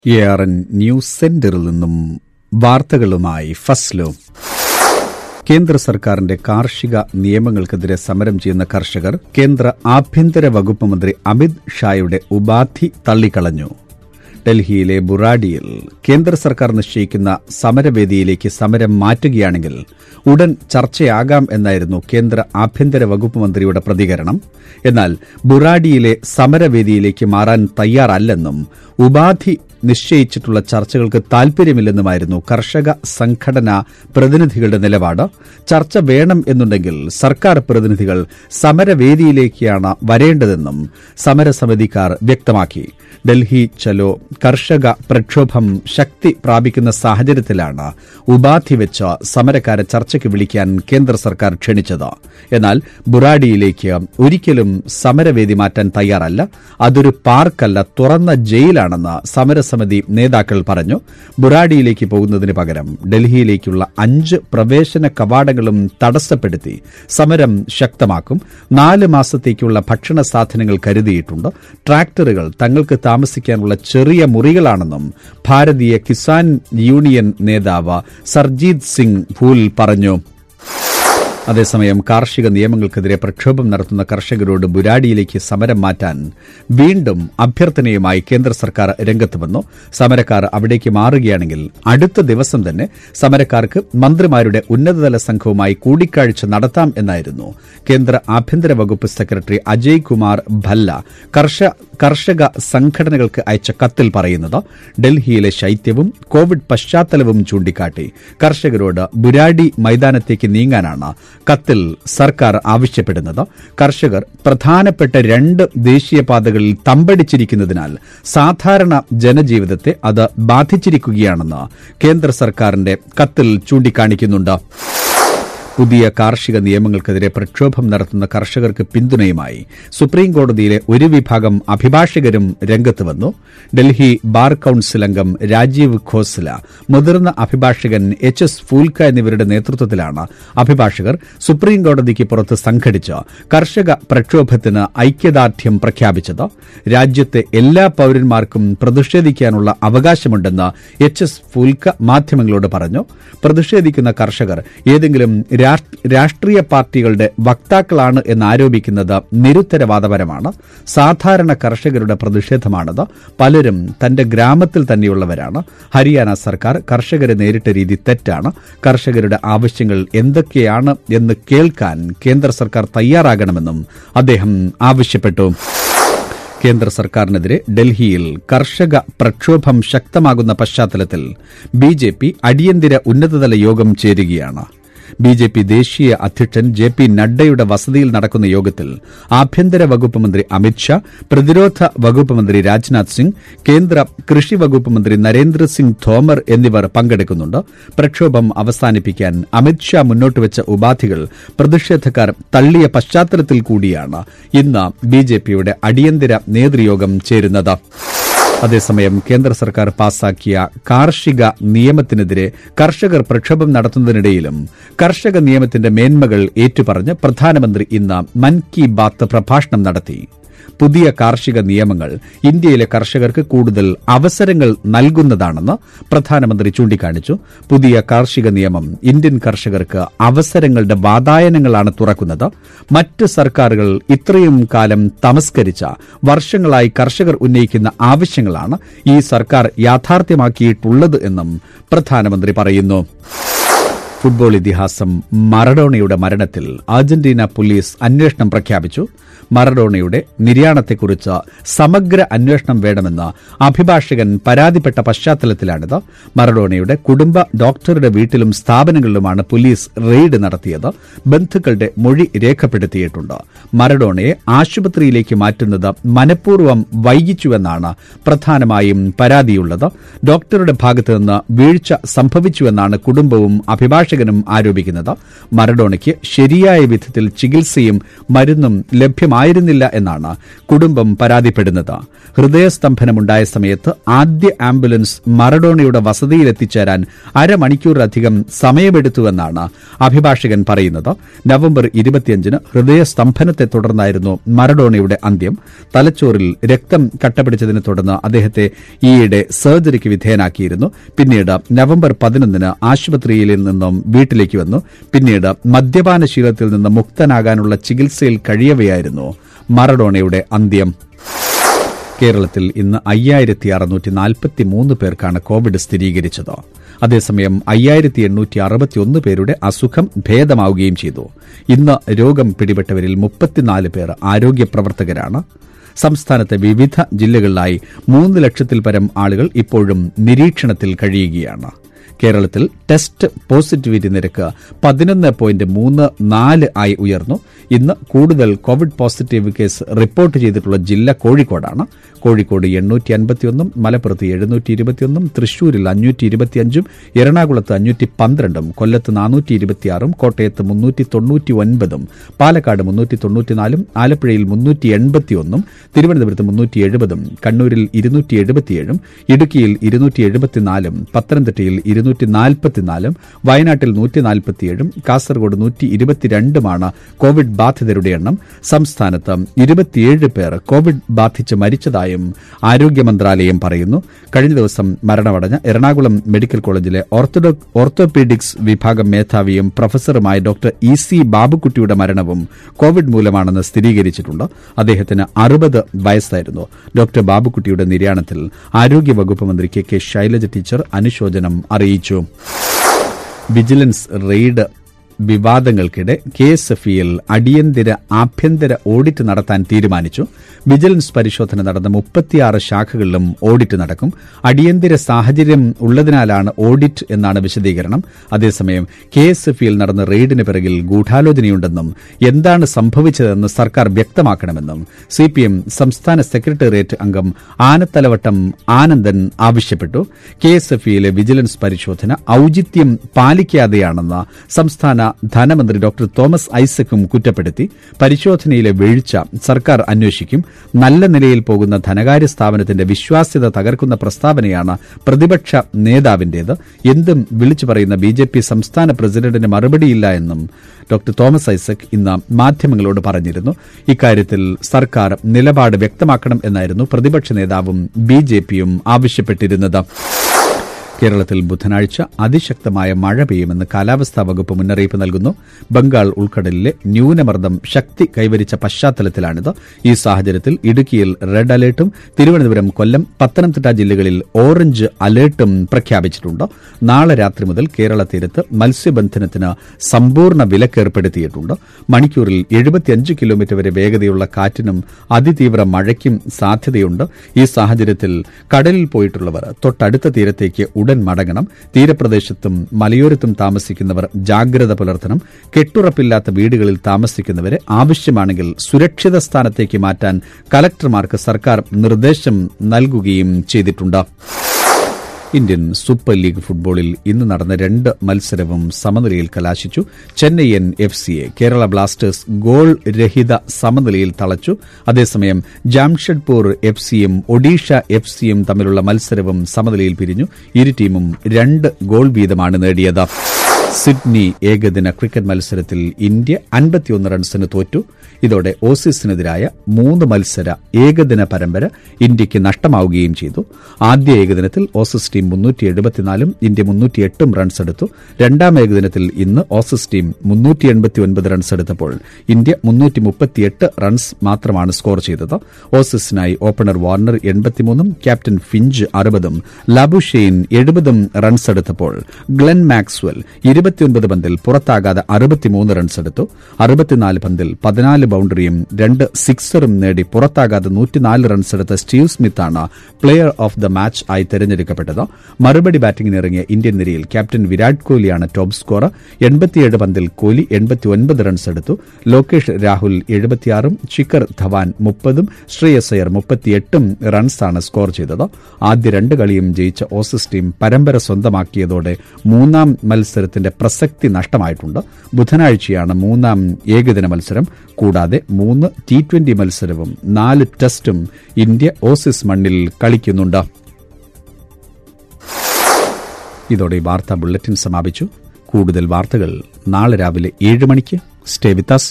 A R N news സെന്ററിൽ നിന്നും വാർത്തകളുമായി ഫസ്ലോ കേന്ദ്ര സർക്കാരിന്റെ കാർഷിക നിയമങ്ങൾക്കെതിരെ സമരം ചെയ്യുന്ന കർഷകർ കേന്ദ്ര ആഭ്യന്തര വകുപ്പ് മന്ത്രി അമിത് ഷായുടെ ഉപാധി തള്ളിക്കളഞ്ഞു ഡൽഹിയിലെ ബുറാഡിയിൽ കേന്ദ്ര സർക്കാർ നിശ്ചയിക്കുന്ന സമരവേദിയിലേക്ക് സമരം മാറ്റുകയാണെങ്കിൽ ഉടൻ ചർച്ചയാകാം എന്നായിരുന്നു കേന്ദ്ര ആഭ്യന്തര വകുപ്പ് മന്ത്രിയുടെ പ്രതികരണം എന്നാൽ ബുറാഡിയിലെ സമരവേദിയിലേക്ക് മാറാൻ തയ്യാറല്ലെന്നും ഉപാധി നിശ്ചയിച്ചിട്ടുള്ള ചർച്ചകൾക്ക് താൽപര്യമില്ലെന്നുമായിരുന്നു കർഷക സംഘടനാ പ്രതിനിധികളുടെ നിലപാട് ചർച്ച വേണം എന്നുണ്ടെങ്കിൽ സർക്കാർ പ്രതിനിധികൾ സമരവേദിയിലേക്കാണ് വരേണ്ടതെന്നും സമരസമിതിക്കാർ വ്യക്തമാക്കി ഡൽഹി ചലോ കർഷക പ്രക്ഷോഭം ശക്തി പ്രാപിക്കുന്ന സാഹചര്യത്തിലാണ് ഉപാധി വെച്ച് സമരക്കാരെ ചർച്ചയ്ക്ക് വിളിക്കാൻ കേന്ദ്ര സർക്കാർ ക്ഷണിച്ചത് എന്നാൽ ബുറാഡിയിലേക്ക് ഒരിക്കലും സമരവേദി മാറ്റാൻ തയ്യാറല്ല അതൊരു പാർക്കല്ല തുറന്ന ജയിലാണെന്ന് സമരസമിതി നേതാക്കൾ പറഞ്ഞു ബുറാഡിയിലേക്ക് പോകുന്നതിന് പകരം ഡൽഹിയിലേക്കുള്ള അഞ്ച് പ്രവേശന കവാടങ്ങളും തടസ്സപ്പെടുത്തി സമരം ശക്തമാക്കും നാല് മാസത്തേക്കുള്ള ഭക്ഷണ സാധനങ്ങൾ കരുതിയിട്ടുണ്ട് ട്രാക്ടറുകൾ തങ്ങൾക്ക് താമസിക്കാനുള്ള ചെറിയ മുറികളാണെന്നും ഭാരതീയ കിസാൻ യൂണിയൻ നേതാവ് സർജീത് സിംഗ് ഭൂൽ പറഞ്ഞു അതേസമയം കാർഷിക നിയമങ്ങൾക്കെതിരെ പ്രക്ഷോഭം നടത്തുന്ന കർഷകരോട് ബുരാഡിയിലേക്ക് സമരം മാറ്റാൻ വീണ്ടും അഭ്യർത്ഥനയുമായി കേന്ദ്ര സർക്കാർ രംഗത്ത് വന്നു സമരക്കാർ അവിടേക്ക് മാറുകയാണെങ്കിൽ അടുത്ത ദിവസം തന്നെ സമരക്കാർക്ക് മന്ത്രിമാരുടെ ഉന്നതതല സംഘവുമായി കൂടിക്കാഴ്ച നടത്താം എന്നായിരുന്നു കേന്ദ്ര ആഭ്യന്തര വകുപ്പ് സെക്രട്ടറി അജയ് കുമാർ ഭല്ല കർഷക സംഘടനകൾക്ക് അയച്ച കത്തിൽ പറയുന്നത് ഡൽഹിയിലെ ശൈത്യവും കോവിഡ് പശ്ചാത്തലവും ചൂണ്ടിക്കാട്ടി കർഷകരോട് ബുരാഡി മൈതാനത്തേക്ക് നീങ്ങാനാണ് കത്തിൽ സർക്കാർ ആവശ്യപ്പെടുന്നത് കർഷകർ പ്രധാനപ്പെട്ട രണ്ട് ദേശീയപാതകളിൽ തമ്പടിച്ചിരിക്കുന്നതിനാൽ സാധാരണ ജനജീവിതത്തെ അത് ബാധിച്ചിരിക്കുകയാണെന്ന് കേന്ദ്ര സർക്കാരിന്റെ കത്തിൽ ചൂണ്ടിക്കാണിക്കുന്നുണ്ട് പുതിയ കാർഷിക നിയമങ്ങൾക്കെതിരെ പ്രക്ഷോഭം നടത്തുന്ന കർഷകർക്ക് പിന്തുണയുമായി സുപ്രീംകോടതിയിലെ ഒരു വിഭാഗം അഭിഭാഷകരും രംഗത്ത് വന്നു ഡൽഹി ബാർ കൌൺസിൽ അംഗം രാജീവ് ഖോസ്ല മുതിർന്ന അഭിഭാഷകൻ എച്ച് എസ് ഫൂൽക്ക എന്നിവരുടെ നേതൃത്വത്തിലാണ് അഭിഭാഷകർ സുപ്രീംകോടതിക്ക് പുറത്ത് സംഘടിച്ച് കർഷക പ്രക്ഷോഭത്തിന് ഐക്യദാർഢ്യം പ്രഖ്യാപിച്ചത് രാജ്യത്തെ എല്ലാ പൌരന്മാർക്കും പ്രതിഷേധിക്കാനുള്ള അവകാശമുണ്ടെന്ന് എച്ച് എസ് ഫൂൽക്ക മാധ്യമങ്ങളോട് പറഞ്ഞു പ്രതിഷേധിക്കുന്ന കർഷകർ ഏതെങ്കിലും രാഷ്ട്രീയ പാർട്ടികളുടെ വക്താക്കളാണ് എന്നാരോപിക്കുന്നത് നിരുത്തരവാദപരമാണ് സാധാരണ കർഷകരുടെ പ്രതിഷേധമാണത് പലരും തന്റെ ഗ്രാമത്തിൽ തന്നെയുള്ളവരാണ് ഹരിയാന സർക്കാർ കർഷകരെ നേരിട്ട രീതി തെറ്റാണ് കർഷകരുടെ ആവശ്യങ്ങൾ എന്തൊക്കെയാണ് എന്ന് കേൾക്കാൻ കേന്ദ്ര സർക്കാർ തയ്യാറാകണമെന്നും അദ്ദേഹം ആവശ്യപ്പെട്ടു കേന്ദ്ര സർക്കാരിനെതിരെ ഡൽഹിയിൽ കർഷക പ്രക്ഷോഭം ശക്തമാകുന്ന പശ്ചാത്തലത്തിൽ ബിജെപി അടിയന്തര ഉന്നതതല യോഗം ചേരുകയാണ് ബി ജെ പി ദേശീയ അധ്യക്ഷൻ ജെ പി നഡ്ഡയുടെ വസതിയിൽ നടക്കുന്ന യോഗത്തിൽ ആഭ്യന്തര വകുപ്പ് മന്ത്രി അമിത്ഷാ പ്രതിരോധ വകുപ്പ് മന്ത്രി രാജ്നാഥ് സിംഗ് കേന്ദ്ര കൃഷി വകുപ്പ് മന്ത്രി നരേന്ദ്രസിംഗ് തോമർ എന്നിവർ പങ്കെടുക്കുന്നുണ്ട് പ്രക്ഷോഭം അവസാനിപ്പിക്കാൻ അമിത്ഷാ മുന്നോട്ടുവച്ച ഉപാധികൾ പ്രതിഷേധക്കാർ തള്ളിയ പശ്ചാത്തലത്തിൽ കൂടിയാണ് ഇന്ന് ബിജെപിയുടെ അടിയന്തര നേതൃയോഗം ചേരുന്നത് അതേസമയം കേന്ദ്ര സർക്കാർ പാസാക്കിയ കാർഷിക നിയമത്തിനെതിരെ കർഷകർ പ്രക്ഷോഭം നടത്തുന്നതിനിടയിലും കർഷക നിയമത്തിന്റെ മേന്മകൾ ഏറ്റുപറഞ്ഞ് പ്രധാനമന്ത്രി ഇന്ന് മൻ കി ബാത്ത് പ്രഭാഷണം നടത്തി പുതിയ കാർഷിക നിയമങ്ങൾ ഇന്ത്യയിലെ കർഷകർക്ക് കൂടുതൽ അവസരങ്ങൾ നൽകുന്നതാണെന്ന് പ്രധാനമന്ത്രി ചൂണ്ടിക്കാണിച്ചു പുതിയ കാർഷിക നിയമം ഇന്ത്യൻ കർഷകർക്ക് അവസരങ്ങളുടെ വാതായനങ്ങളാണ് തുറക്കുന്നത് മറ്റ് സർക്കാരുകൾ ഇത്രയും കാലം തമസ്കരിച്ച വർഷങ്ങളായി കർഷകർ ഉന്നയിക്കുന്ന ആവശ്യങ്ങളാണ് ഈ സർക്കാർ യാഥാർത്ഥ്യമാക്കിയിട്ടുള്ളത് എന്നും പ്രധാനമന്ത്രി പറയുന്നു ഫുട്ബോൾ ഇതിഹാസം മറഡോണയുടെ മരണത്തിൽ അർജന്റീന പോലീസ് അന്വേഷണം പ്രഖ്യാപിച്ചു മറഡോണയുടെ നിര്യാണത്തെക്കുറിച്ച് സമഗ്ര അന്വേഷണം വേണമെന്ന് അഭിഭാഷകൻ പരാതിപ്പെട്ട പശ്ചാത്തലത്തിലാണിത് മറഡോണയുടെ കുടുംബ ഡോക്ടറുടെ വീട്ടിലും സ്ഥാപനങ്ങളിലുമാണ് പോലീസ് റെയ്ഡ് നടത്തിയത് ബന്ധുക്കളുടെ മൊഴി രേഖപ്പെടുത്തിയിട്ടുണ്ട് മറഡോണയെ ആശുപത്രിയിലേക്ക് മാറ്റുന്നത് മനഃപൂർവ്വം വൈകിച്ചുവെന്നാണ് പ്രധാനമായും പരാതിയുള്ളത് ഡോക്ടറുടെ ഭാഗത്തുനിന്ന് വീഴ്ച സംഭവിച്ചുവെന്നാണ് കുടുംബവും അഭിഭാഷകനും ആരോപിക്കുന്നത് മറഡോണയ്ക്ക് ശരിയായ വിധത്തിൽ ചികിത്സയും മരുന്നും ലഭ്യമായി സാധ്യമായിരുന്നില്ല എന്നാണ് കുടുംബം പരാതിപ്പെടുന്നത് ഹൃദയസ്തംഭനമുണ്ടായ സമയത്ത് ആദ്യ ആംബുലൻസ് മറഡോണയുടെ വസതിയിലെത്തിച്ചേരാൻ അരമണിക്കൂറിലധികം സമയമെടുത്തുവെന്നാണ് അഭിഭാഷകൻ പറയുന്നത് നവംബർ ഇരുപത്തിയഞ്ചിന് ഹൃദയസ്തംഭനത്തെ തുടർന്നായിരുന്നു മറഡോണയുടെ അന്ത്യം തലച്ചോറിൽ രക്തം കട്ടപിടിച്ചതിനെ തുടർന്ന് അദ്ദേഹത്തെ ഈയിടെ സർജറിക്ക് വിധേയനാക്കിയിരുന്നു പിന്നീട് നവംബർ പതിനൊന്നിന് ആശുപത്രിയിൽ നിന്നും വീട്ടിലേക്ക് വന്നു പിന്നീട് മദ്യപാന ശീലത്തിൽ നിന്ന് മുക്തനാകാനുള്ള ചികിത്സയിൽ കഴിയവെയായിരുന്നു മറഡോണയുടെ അന്ത്യം കേരളത്തിൽ ഇന്ന് അയ്യായിരത്തി അറുന്നൂറ്റി നാൽപ്പത്തി മൂന്ന് പേർക്കാണ് കോവിഡ് സ്ഥിരീകരിച്ചത് അതേസമയം അയ്യായിരത്തി എണ്ണൂറ്റി അറുപത്തിയൊന്ന് പേരുടെ അസുഖം ഭേദമാവുകയും ചെയ്തു ഇന്ന് രോഗം പിടിപെട്ടവരിൽ മുപ്പത്തിനാല് പേർ ആരോഗ്യ പ്രവർത്തകരാണ് സംസ്ഥാനത്തെ വിവിധ ജില്ലകളിലായി മൂന്ന് ലക്ഷത്തിൽ പരം ആളുകൾ ഇപ്പോഴും നിരീക്ഷണത്തിൽ കഴിയുകയാണ് കേരളത്തിൽ ടെസ്റ്റ് പോസിറ്റിവിറ്റി നിരക്ക് പതിനൊന്ന് പോയിന്റ് മൂന്ന് നാല് ആയി ഉയർന്നു ഇന്ന് കൂടുതൽ കോവിഡ് പോസിറ്റീവ് കേസ് റിപ്പോർട്ട് ചെയ്തിട്ടുള്ള ജില്ല കോഴിക്കോടാണ് കോഴിക്കോട് എണ്ണൂറ്റി അൻപത്തിയൊന്നും മലപ്പുറത്ത് എഴുന്നൂറ്റി ഇരുപത്തിയൊന്നും തൃശൂരിൽ അഞ്ഞൂറ്റി ഇരുപത്തിയഞ്ചും എറണാകുളത്ത് അഞ്ഞൂറ്റി പന്ത്രണ്ടും കൊല്ലത്ത് നാനൂറ്റി ഇരുപത്തിയാറും കോട്ടയത്ത് മുന്നൂറ്റി തൊണ്ണൂറ്റി ഒൻപതും പാലക്കാട് മുന്നൂറ്റി തൊണ്ണൂറ്റിനാലും ആലപ്പുഴയിൽ മുന്നൂറ്റി എൺപത്തിയൊന്നും തിരുവനന്തപുരത്ത് മുന്നൂറ്റി എഴുപതും കണ്ണൂരിൽ ഇരുന്നൂറ്റി എഴുപത്തിയേഴും ഇടുക്കിയിൽ ഇരുന്നൂറ്റി എഴുപത്തിനാലും പത്തനംതിട്ടയിൽ ഇരുന്നൂറ്റി നാൽപ്പത്തിനാലും വയനാട്ടിൽ നൂറ്റി നാൽപ്പത്തിയേഴും കാസർഗോഡ് നൂറ്റി ഇരുപത്തിരണ്ടുമാണ് കോവിഡ് ബാധിതരുടെ എണ്ണം സംസ്ഥാനത്ത് ഇരുപത്തിയേഴ് പേർ കോവിഡ് ബാധിച്ച് മരിച്ചതായും ആരോഗ്യ മന്ത്രാലയം പറയുന്നു കഴിഞ്ഞ ദിവസം മരണമടഞ്ഞ എറണാകുളം മെഡിക്കൽ കോളേജിലെ ഓർത്തോപീഡിക്സ് വിഭാഗം മേധാവിയും പ്രൊഫസറുമായ ഡോക്ടർ ഇ സി ബാബുക്കുട്ടിയുടെ മരണവും കോവിഡ് മൂലമാണെന്ന് സ്ഥിരീകരിച്ചിട്ടുണ്ട് അദ്ദേഹത്തിന് അറുപത് വയസ്സായിരുന്നു ഡോക്ടർ ബാബുക്കുട്ടിയുടെ നിര്യാണത്തിൽ ആരോഗ്യവകുപ്പ് മന്ത്രി കെ കെ ശൈലജ ടീച്ചർ അനുശോചനം അറിയിച്ചു വിജിലൻസ് റെയ്ഡ് വിവാദങ്ങൾക്കിടെ കെ എസ് എഫ് ഇയിൽ അടിയന്തര ആഭ്യന്തര ഓഡിറ്റ് നടത്താൻ തീരുമാനിച്ചു വിജിലൻസ് പരിശോധന നടന്ന മുപ്പത്തിയാറ് ശാഖകളിലും ഓഡിറ്റ് നടക്കും അടിയന്തര സാഹചര്യം ഉള്ളതിനാലാണ് ഓഡിറ്റ് എന്നാണ് വിശദീകരണം അതേസമയം കെ എസ് എഫ് ഇയിൽ നടന്ന റെയ്ഡിന് പിറകിൽ ഗൂഢാലോചനയുണ്ടെന്നും എന്താണ് സംഭവിച്ചതെന്ന് സർക്കാർ വ്യക്തമാക്കണമെന്നും സിപിഎം സംസ്ഥാന സെക്രട്ടേറിയറ്റ് അംഗം ആനത്തലവട്ടം ആനന്ദൻ ആവശ്യപ്പെട്ടു കെ എസ് എഫ് ഇയിലെ വിജിലൻസ് പരിശോധന ഔചിത്യം പാലിക്കാതെയാണെന്ന് സംസ്ഥാന ധനമന്ത്രി ഡോക്ടർ തോമസ് ഐസക്കും കുറ്റപ്പെടുത്തി പരിശോധനയിലെ വീഴ്ച സർക്കാർ അന്വേഷിക്കും നല്ല നിലയിൽ പോകുന്ന ധനകാര്യ സ്ഥാപനത്തിന്റെ വിശ്വാസ്യത തകർക്കുന്ന പ്രസ്താവനയാണ് പ്രതിപക്ഷ നേതാവിന്റേത് എന്തും വിളിച്ചു പറയുന്ന ബി ജെ പി സംസ്ഥാന പ്രസിഡന്റിന് മറുപടിയില്ല എന്നും ഡോക്ടർ തോമസ് ഐസക് ഇന്ന് മാധ്യമങ്ങളോട് പറഞ്ഞിരുന്നു ഇക്കാര്യത്തിൽ സർക്കാർ നിലപാട് വ്യക്തമാക്കണം എന്നായിരുന്നു പ്രതിപക്ഷ നേതാവും ബി ജെ പിയും ആവശ്യപ്പെട്ടിരുന്നത് കേരളത്തിൽ ബുധനാഴ്ച അതിശക്തമായ മഴ പെയ്യുമെന്ന് കാലാവസ്ഥാ വകുപ്പ് മുന്നറിയിപ്പ് നൽകുന്നു ബംഗാൾ ഉൾക്കടലിലെ ന്യൂനമർദ്ദം ശക്തി കൈവരിച്ച പശ്ചാത്തലത്തിലാണിത് ഈ സാഹചര്യത്തിൽ ഇടുക്കിയിൽ റെഡ് അലേർട്ടും തിരുവനന്തപുരം കൊല്ലം പത്തനംതിട്ട ജില്ലകളിൽ ഓറഞ്ച് അലേർട്ടും പ്രഖ്യാപിച്ചിട്ടുണ്ട് നാളെ രാത്രി മുതൽ കേരള തീരത്ത് മത്സ്യബന്ധനത്തിന് സമ്പൂർണ്ണ വിലക്കേർപ്പെടുത്തിയിട്ടുണ്ട് മണിക്കൂറിൽ എഴുപത്തിയഞ്ച് കിലോമീറ്റർ വരെ വേഗതയുള്ള കാറ്റിനും അതിതീവ്ര മഴയ്ക്കും സാധ്യതയുണ്ട് ഈ സാഹചര്യത്തിൽ കടലിൽ പോയിട്ടുള്ളവർ തൊട്ടടുത്ത തീരത്തേക്ക് ഉടൻ മടങ്ങണം തീരപ്രദേശത്തും മലയോരത്തും താമസിക്കുന്നവർ ജാഗ്രത പുലർത്തണം കെട്ടുറപ്പില്ലാത്ത വീടുകളിൽ താമസിക്കുന്നവരെ ആവശ്യമാണെങ്കിൽ സുരക്ഷിത സ്ഥാനത്തേക്ക് മാറ്റാൻ കലക്ടർമാർക്ക് സർക്കാർ നിർദ്ദേശം നൽകുകയും ചെയ്തിട്ടുണ്ട് ഇന്ത്യൻ സൂപ്പർ ലീഗ് ഫുട്ബോളിൽ ഇന്ന് നടന്ന രണ്ട് മത്സരവും സമനിലയിൽ കലാശിച്ചു ചെന്നൈയൻ എഫ് സിയെ കേരള ബ്ലാസ്റ്റേഴ്സ് ഗോൾ രഹിത സമനിലയിൽ തളച്ചു അതേസമയം ജാംഷഡ്പൂർ എഫ് സിയും ഒഡീഷ എഫ് സിയും തമ്മിലുള്ള മത്സരവും സമനിലയിൽ പിരിഞ്ഞു ഇരു ടീമും രണ്ട് ഗോൾ വീതമാണ് നേടിയത് സിഡ്നി ഏകദിന ക്രിക്കറ്റ് മത്സരത്തിൽ ഇന്ത്യ അൻപത്തിയൊന്ന് റൺസിന് തോറ്റു ഇതോടെ ഓസീസിനെതിരായ മൂന്ന് മത്സര ഏകദിന പരമ്പര ഇന്ത്യയ്ക്ക് നഷ്ടമാവുകയും ചെയ്തു ആദ്യ ഏകദിനത്തിൽ ഓസീസ് ടീം മുന്നൂറ്റി എഴുപത്തിനാലും ഇന്ത്യ മുന്നൂറ്റിയെട്ടും റൺസ് എടുത്തു രണ്ടാം ഏകദിനത്തിൽ ഇന്ന് ഓസീസ് ടീം മുന്നൂറ്റി എൺപത്തിയൊൻപത് റൺസ് എടുത്തപ്പോൾ ഇന്ത്യ മുന്നൂറ്റി മുപ്പത്തിയെട്ട് റൺസ് മാത്രമാണ് സ്കോർ ചെയ്തത് ഓസീസിനായി ഓപ്പണർ വാർണർ എൺപത്തിമൂന്നും ക്യാപ്റ്റൻ ഫിഞ്ച് അറുപതും ലബുഷെയ്ൻ എഴുപതും റൺസ് എടുത്തപ്പോൾ ഗ്ലെൻ മാക്സ്വൽ ഇരുപത്തിയൊൻപത് പന്തിൽ പുറത്താകാതെ അറുപത്തിമൂന്ന് റൺസ് എടുത്തു അറുപത്തിനാല് പന്തിൽ പതിനാല് ബൌണ്ടറിയും രണ്ട് സിക്സറും നേടി പുറത്താകാതെ നൂറ്റിനാല് റൺസ് എടുത്ത സ്റ്റീവ് സ്മിത്താണ് പ്ലെയർ ഓഫ് ദ മാച്ച് ആയി തെരഞ്ഞെടുക്കപ്പെട്ടത് മറുപടി ബാറ്റിംഗിന് ഇറങ്ങിയ ഇന്ത്യൻ നിരയിൽ ക്യാപ്റ്റൻ വിരാട് കോഹ്ലിയാണ് ടോപ്പ് സ്കോറർ എൺപത്തിയേഴ് പന്തിൽ കോഹ്ലി എൺപത്തിയൊൻപത് റൺസ് എടുത്തു ലോകേഷ് രാഹുൽ എഴുപത്തിയാറും ശിഖർ ധവാൻ മുപ്പതും ശ്രേയസ് അയ്യർ മുപ്പത്തിയെട്ടും റൺസാണ് സ്കോർ ചെയ്തത് ആദ്യ രണ്ട് കളിയും ജയിച്ച ഓസീസ് ടീം പരമ്പര സ്വന്തമാക്കിയതോടെ മൂന്നാം മത്സരത്തിന്റെ അതിന്റെ പ്രസക്തി നഷ്ടമായിട്ടുണ്ട് ബുധനാഴ്ചയാണ് മൂന്നാം ഏകദിന മത്സരം കൂടാതെ മൂന്ന് ടി ട്വന്റി മത്സരവും നാല് ടെസ്റ്റും ഇന്ത്യ ഓസിസ് മണ്ണിൽ കളിക്കുന്നുണ്ട് ഇതോടെ ഈ വാർത്താ ബുള്ളറ്റിൻ സമാപിച്ചു കൂടുതൽ വാർത്തകൾ നാളെ രാവിലെ ഏഴ് മണിക്ക് സ്റ്റേ വിത്ത് us